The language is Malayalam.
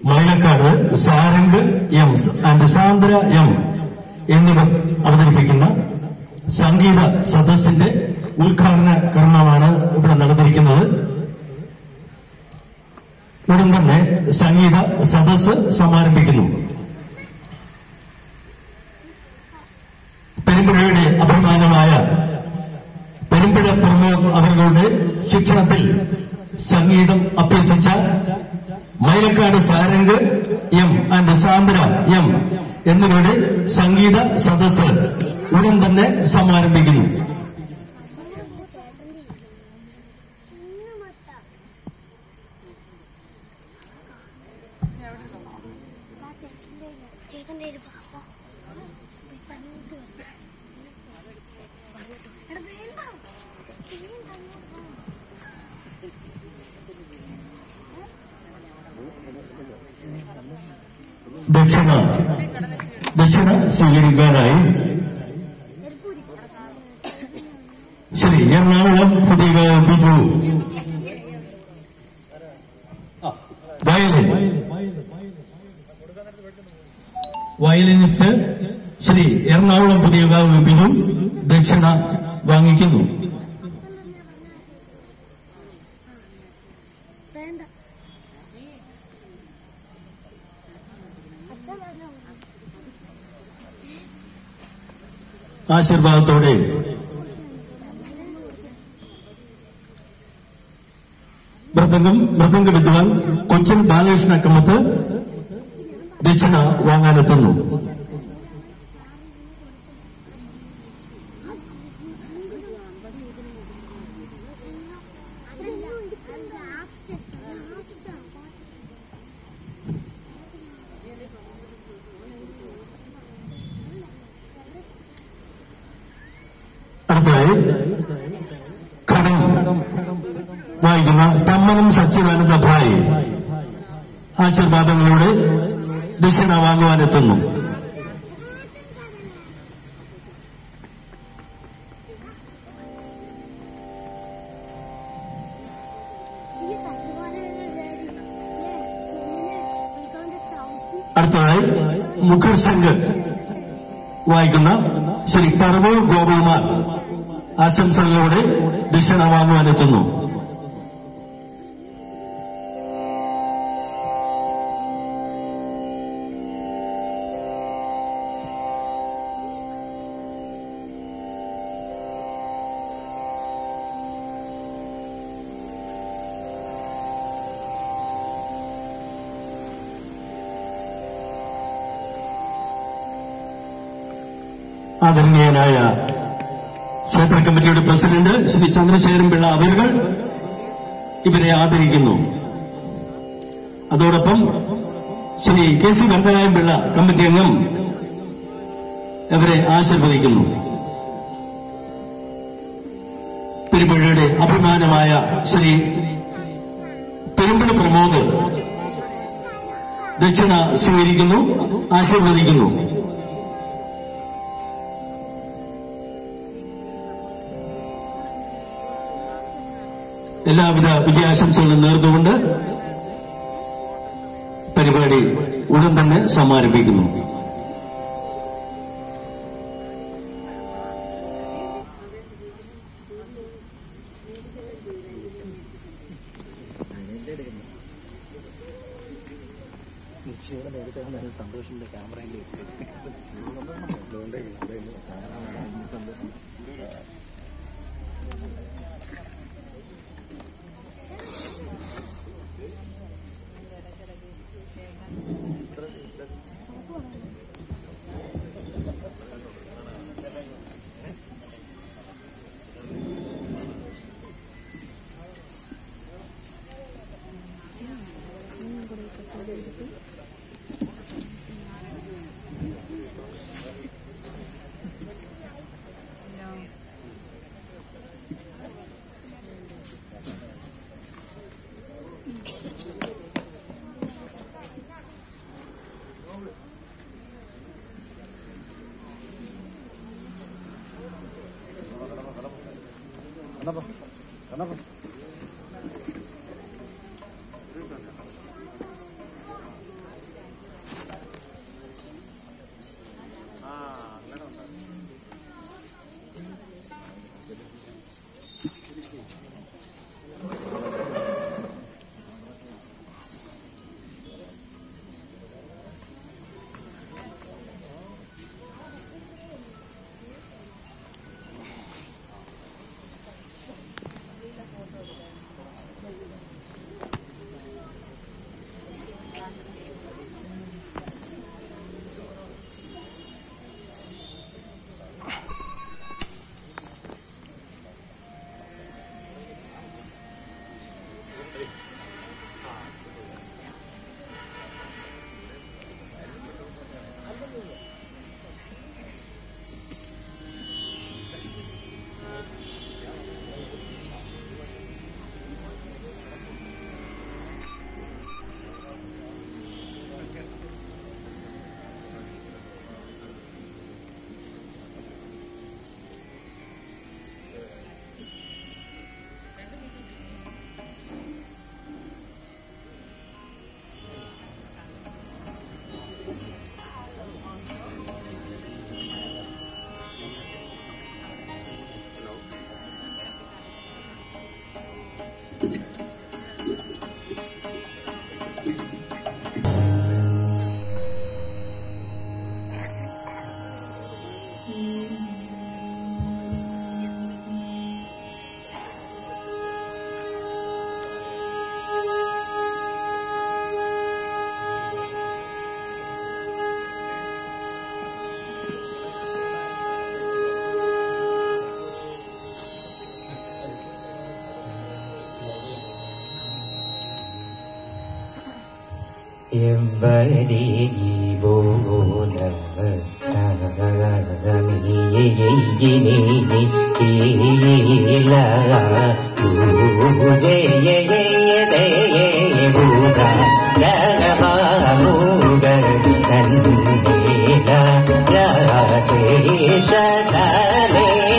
Mylakkad Sarang M and Sandra M എന്നിവർ അവതരിപ്പിക്കുന്ന സംഗീത സദസ്സിന്റെ ഉദ്ഘാടന കർമ്മമാണ് ഇവിടെ നടന്നിരിക്കുന്നത് ഉടൻ തന്നെ സംഗീത സദസ്സ് സമാരംഭിക്കുന്നു പെരുമ്പുഴയുടെ അഭിമാനമായ പെരുമ്പുഴ പ്രമോദ് അവരുടെ ശിക്ഷണത്തിൽ സംഗീതം അഭ്യസിച്ച Mylakkad Sarang M and Sandra M എന്നിവരുടെ സംഗീത സദസ്സ് ഉടൻ തന്നെ സമാരംഭിക്കുന്നു ചേതന്റെ ഒരു പാപ്പ പോയി പണിയിട്ട് വരാം. എടാ വേണ്ട ഇനിയും തന്നോ. ദക്ഷിണ ദക്ഷിണ സ്വീകരിക്കാനായി ശ്രീ എറണാകുളം പുതിയ ബിജു വയലിൻ വയലിനിസ്റ്റ് ശ്രീ എറണാകുളം പുതിയ ബിജു ദക്ഷിണ വാങ്ങിക്കുന്നു വേണ്ട അച്ഛൻ പറഞ്ഞോ ആശീർവാദത്തോടെ മൃദംഗം മൃദംഗ വിദ്വാൻ കൊച്ചിൻ ബാലകൃഷ്ണ കമ്മത്ത് ദക്ഷിണ വാങ്ങാനെത്തുന്നു ലാസ്റ്റ് ലാസ്റ്റ് അടുത്തതായി ഘടം വായിക്കുന്ന തമ്മനം സച്ചിദാനന്ദ ഭായ് ആശീർവാദങ്ങളുടെ ദക്ഷിണ വാങ്ങുവാനെത്തുന്നു ഈ സത്യവാനുള്ള ചവിട്ടി അടുത്തതായി മുഖർ സംഘ് വായിക്കുന്ന ശ്രീ പറവൂർ ഗോപകുമാർ ആശംസകളോടെ ദക്ഷിണ വാങ്ങുവാനെത്തുന്നു ആദരണീയനായ ക്ഷേത്ര കമ്മിറ്റിയുടെ പ്രസിഡന്റ് ശ്രീ ചന്ദ്രശേഖരൻ പിള്ള അവരുകൾ ഇവരെ ആദരിക്കുന്നു അതോടൊപ്പം Shri K C Varadarayan Pillai committee അംഗം ഇവരെ ആശീർവദിക്കുന്നു പെരുമ്പുഴയുടെ അഭിമാനമായ ശ്രീ പെരുമ്പുഴ പ്രമോദ് ദക്ഷിണ സ്വീകരിക്കുന്നു ആശീർവദിക്കുന്നു എല്ലാവിധ വിജയാശംസകളും നേർന്നുകൊണ്ട് പരിപാടി ഉടൻ തന്നെ സമാരംഭിക്കുന്നു സന്തോഷിന്റെ ക്യാമറയിൽ വെച്ചിട്ട് അതുകൊണ്ട് ഇവിടെ സന്തോഷം ശേഷധനേ